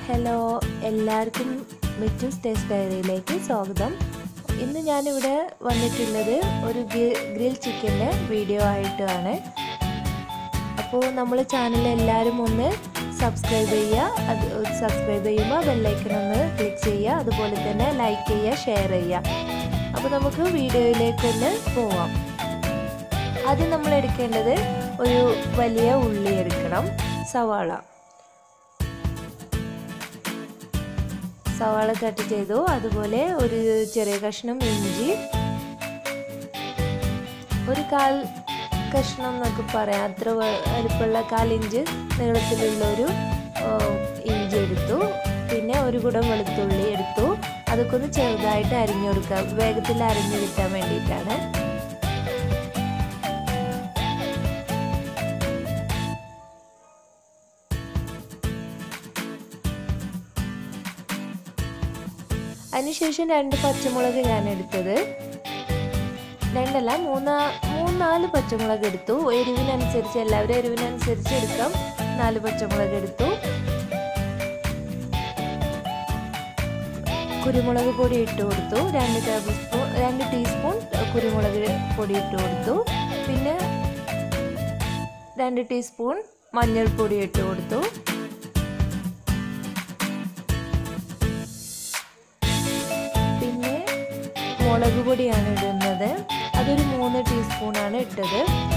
hello എല്ലാവർക്കും മിറ്റൂസ് taste ഡയറിയിലേക്ക് സ്വാഗതം ഇന്ന് ഞാനിവിടെ വന്നിട്ടുള്ളത് ഒരു ഗ്രിൽ ചിക്കൻ്റെ വീഡിയോ ആയിട്ടാണ് അപ്പോൾ നമ്മൾ ചാനൽ എല്ലാവരും ഒന്ന് സബ്സ്ക്രൈബ് ചെയ്യുക അത് സബ്സ്ക്രൈബ് ചെയ്യുമ്പോൾ ബെല്ലൈക്കൺ ഒന്ന് ക്ലിക്ക് ചെയ്യുക അതുപോലെ തന്നെ ലൈക്ക് ചെയ്യുക ഷെയർ ചെയ്യുക അപ്പോൾ നമുക്ക് വീഡിയോയിലേക്കൊന്ന് പോവാം ആദ്യം നമ്മൾ എടുക്കേണ്ടത് ഒരു വലിയ ഉള്ളി എടുക്കണം സവാള സവാള കട്ട് ചെയ്തു അതുപോലെ ഒരു ചെറിയ കഷ്ണം ഇഞ്ചി ഒരു കാൽ കഷ്ണം എന്നൊക്കെ പറയാം അത്ര വലിപ്പമുള്ള കാലിഞ്ച് നീളത്തിലുള്ള ഒരു ഇഞ്ചി എടുത്തു പിന്നെ ഒരു കുടം വെളുത്തുള്ളി എടുത്തു അതൊക്കെ ഒന്ന് ചെറുതായിട്ട് അരിഞ്ഞു കൊടുക്കുക വേഗത്തിൽ അരിഞ്ഞു കിട്ടാൻ വേണ്ടിയിട്ടാണ് അതിനുശേഷം രണ്ട് പച്ചമുളക് ഞാൻ എടുത്തത് രണ്ടല്ല മൂന്നാ മൂന്നാല് പച്ചമുളക് എടുത്തു എരിവിനനുസരിച്ച് എല്ലാവരും എരിവിനനുസരിച്ച് എടുക്കാം നാല് പച്ചമുളക് എടുത്തു കുരുമുളക് പൊടി ഇട്ട് കൊടുത്തു രണ്ട് ടേബിൾ സ്പൂൺ രണ്ട് ടീസ്പൂൺ കുരുമുളക് പൊടി ഇട്ട് കൊടുത്തു പിന്നെ രണ്ട് ടീസ്പൂൺ മഞ്ഞൾപ്പൊടി ഇട്ട് കൊടുത്തു പിന്നെ മുളക് പൊടിയാണ് ഇടുന്നത് അതൊരു മൂന്ന് ടീസ്പൂണാണ് ഇട്ടത്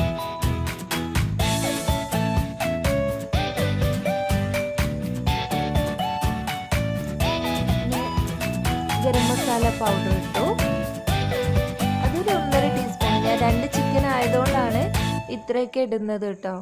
ഗരം മസാല പൗഡർ ഇട്ടു അതൊരു ഒന്നര ടീസ്പൂൺ ഞാൻ രണ്ട് ചിക്കൻ ആയതുകൊണ്ടാണ് ഇത്രയൊക്കെ ഇടുന്നത് കേട്ടോ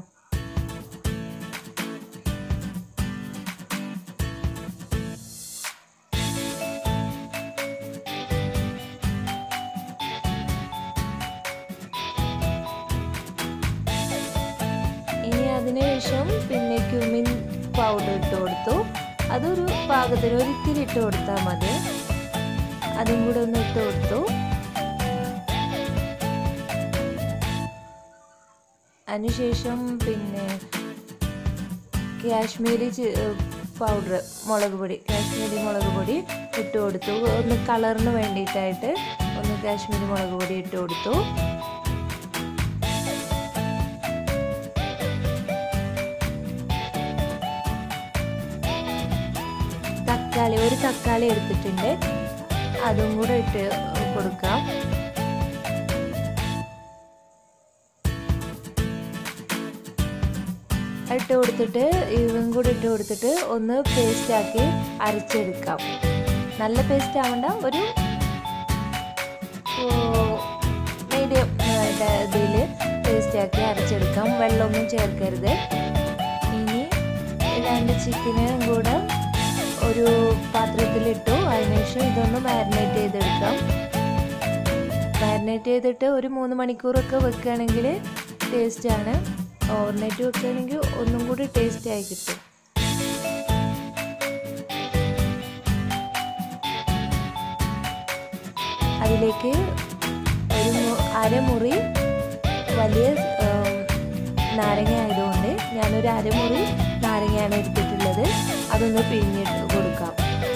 ഇനി അതിനുശേഷം പിന്നെ ക്യൂമിൻ പൗഡർ ഇട്ട് കൊടുത്തു അതൊരു പാകത്തിന് ഒരിത്തിരി ഇട്ട് കൊടുത്താൽ മതി അതും കൂടെ ഒന്ന് ഇട്ട് കൊടുത്തു അതിനുശേഷം പിന്നെ കാശ്മീരി പൗഡർ മുളക് പൊടി കാശ്മീരി മുളക് പൊടി ഇട്ട് കൊടുത്തു ഒന്ന് കളറിന് വേണ്ടിയിട്ടായിട്ട് ഒന്ന് കാശ്മീരി മുളക് പൊടി ഇട്ട് കൊടുത്തു തക്കാളി ഒരു തക്കാളി എടുത്തിട്ടുണ്ട് അതും കൂടെ ഇട്ട് കൊടുക്കാം ഇട്ട് കൊടുത്തിട്ട് ഇതും കൂടെ ഇട്ട് കൊടുത്തിട്ട് ഒന്ന് പേസ്റ്റാക്കി അരച്ചെടുക്കാം നല്ല പേസ്റ്റ് ആവണ്ട ഒരു മീഡിയം ഇതിൽ പേസ്റ്റാക്കി അരച്ചെടുക്കാം വെള്ളമൊന്നും ചേർക്കരുത് ഇനി രണ്ട് ചിക്കനും കൂടെ ഒരു പാത്രത്തിലിട്ടു അതിനുശേഷം ഇതൊന്ന് മാരിനേറ്റ് ചെയ്തെടുക്കാം മാരിനേറ്റ് ചെയ്തിട്ട് ഒരു മൂന്ന് മണിക്കൂറൊക്കെ വെക്കുകയാണെങ്കിൽ ടേസ്റ്റാണ് ഓവർനൈറ്റ് വെക്കുകയാണെങ്കിൽ ഒന്നും കൂടി ടേസ്റ്റ് ആയി കിട്ടും അതിലേക്ക് ഒരു അരമുറി വലിയ നാരങ്ങ ആയതുകൊണ്ട് ഞാനൊരു അരമുറി നാരങ്ങയാണ് എടുത്തിട്ടുള്ളത് അതൊന്ന് പിഴിഞ്ഞിട്ട് കൊടുക്കാം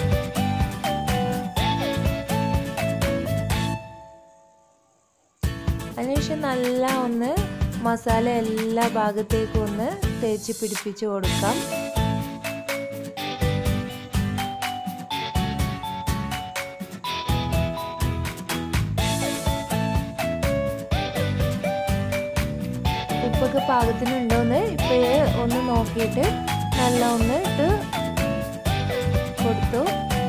അതിനുശേഷം നല്ല ഒന്ന് മസാല എല്ലാ ഭാഗത്തേക്കും ഒന്ന് തേച്ച് പിടിപ്പിച്ച് കൊടുക്കാം ഉപ്പൊക്കെ പാകത്തിനുണ്ടോയെന്ന് ഇപ്പോഴേ ഒന്ന് നോക്കിയിട്ട് നല്ല ഒന്ന് ഇട്ട് കൊടുത്തു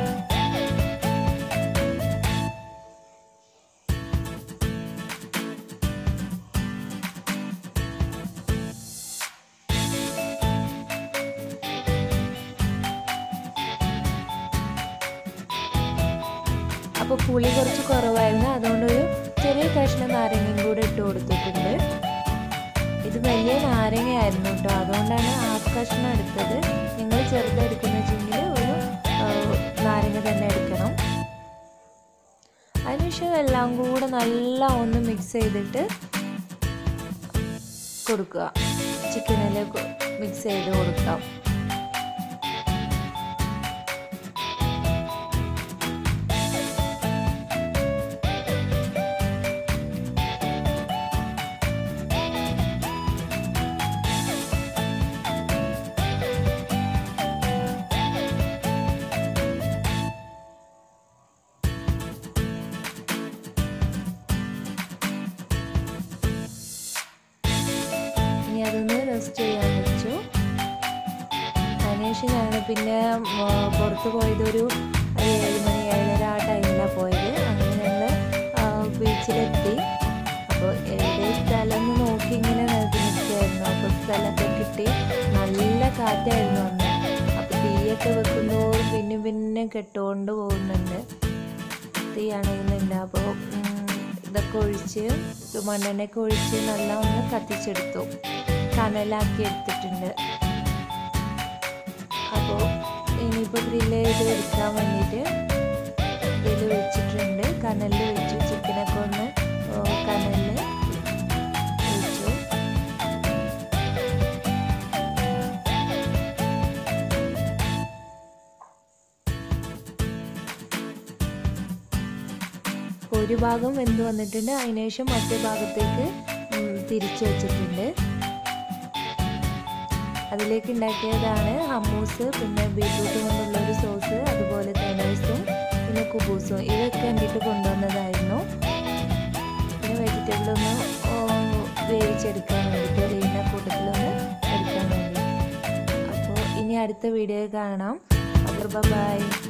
അപ്പോൾ പുളി കുറച്ച് കുറവായിരുന്നു അതുകൊണ്ടൊരു ചെറിയ കഷ്ണം നാരങ്ങയും കൂടെ ഇട്ട് കൊടുത്തിട്ടുണ്ട് ഇത് വലിയ നാരങ്ങയായിരുന്നു കേട്ടോ അതുകൊണ്ടാണ് ഹാഫ് കഷ്ണം എടുത്തത് നിങ്ങൾ ചെറുതെടുക്കുന്ന വെച്ചെങ്കിൽ ഒരു നാരങ്ങ തന്നെ എടുക്കണം അതിനുശേഷം എല്ലാം കൂടെ നല്ല ഒന്ന് മിക്സ് ചെയ്തിട്ട് കൊടുക്കുക ചിക്കനിൽ മിക്സ് ചെയ്ത് കൊടുക്കാം റെസ്റ്റ് ചെയ്യാൻ വെച്ചു അതിനുശേഷം ഞങ്ങൾ പിന്നെ പുറത്ത് പോയത് ഒരു ഏഴ് മണി ഏഴര ആ ടൈമിലാണ് പോയത് അങ്ങനെ ഞങ്ങൾ ബീച്ചിലെത്തി അപ്പോൾ എവിടെ സ്ഥലം എന്ന് നോക്കി ഇങ്ങനെ നിൽക്കുകയായിരുന്നു അപ്പോൾ സ്ഥലമൊക്കെ കിട്ടി നല്ല കാറ്റായിരുന്നു അന്ന് അപ്പോൾ തീയൊക്കെ വെക്കുന്തോറും പിന്നെ പിന്നെ കെട്ടുകൊണ്ട് പോകുന്നുണ്ട് തീ അണയുന്നുണ്ട് അപ്പോൾ ഇതൊക്കെ ഒഴിച്ച് മണ്ണെണ്ണയൊക്കെ ഒഴിച്ച് നല്ല ഒന്ന് കത്തിച്ചെടുത്തു കനലാക്കി എടുത്തിട്ടുണ്ട് അപ്പോൾ ഇനിയിപ്പോൾ ഗ്രില്ല് ചെയ്ത് എടുക്കാൻ വേണ്ടിയിട്ട് ഇതിൽ വെച്ചിട്ടുണ്ട് കനലിൽ വെച്ചു ചിക്കനൊക്കെ ഒന്ന് കനലിൽ വെച്ചു ഒരു ഭാഗം വെന്ത് വന്നിട്ടുണ്ട് അതിനുശേഷം മറ്റേ ഭാഗത്തേക്ക് തിരിച്ചു വെച്ചിട്ടുണ്ട് അതിലേക്ക് ഉണ്ടാക്കിയതാണ് ഹമ്മൂസ് പിന്നെ ബീട്രൂട്ട് കൊണ്ടുള്ള ഒരു സോസ് അതുപോലെ തേനൈസും പിന്നെ കുബൂസും ഇതൊക്കെ കണ്ടിട്ട് കൊണ്ടുവന്നതായിരുന്നു പിന്നെ വെജിറ്റബിൾ ഒന്ന് വേവിച്ചെടുക്കാൻ വേണ്ടിയിട്ട് എരിയുന്ന കൂട്ടത്തിലൊന്ന് എടുക്കാൻ വേണ്ടി അപ്പോൾ ഇനി അടുത്ത വീഡിയോ കാണാം അപ്പോൾ ബൈ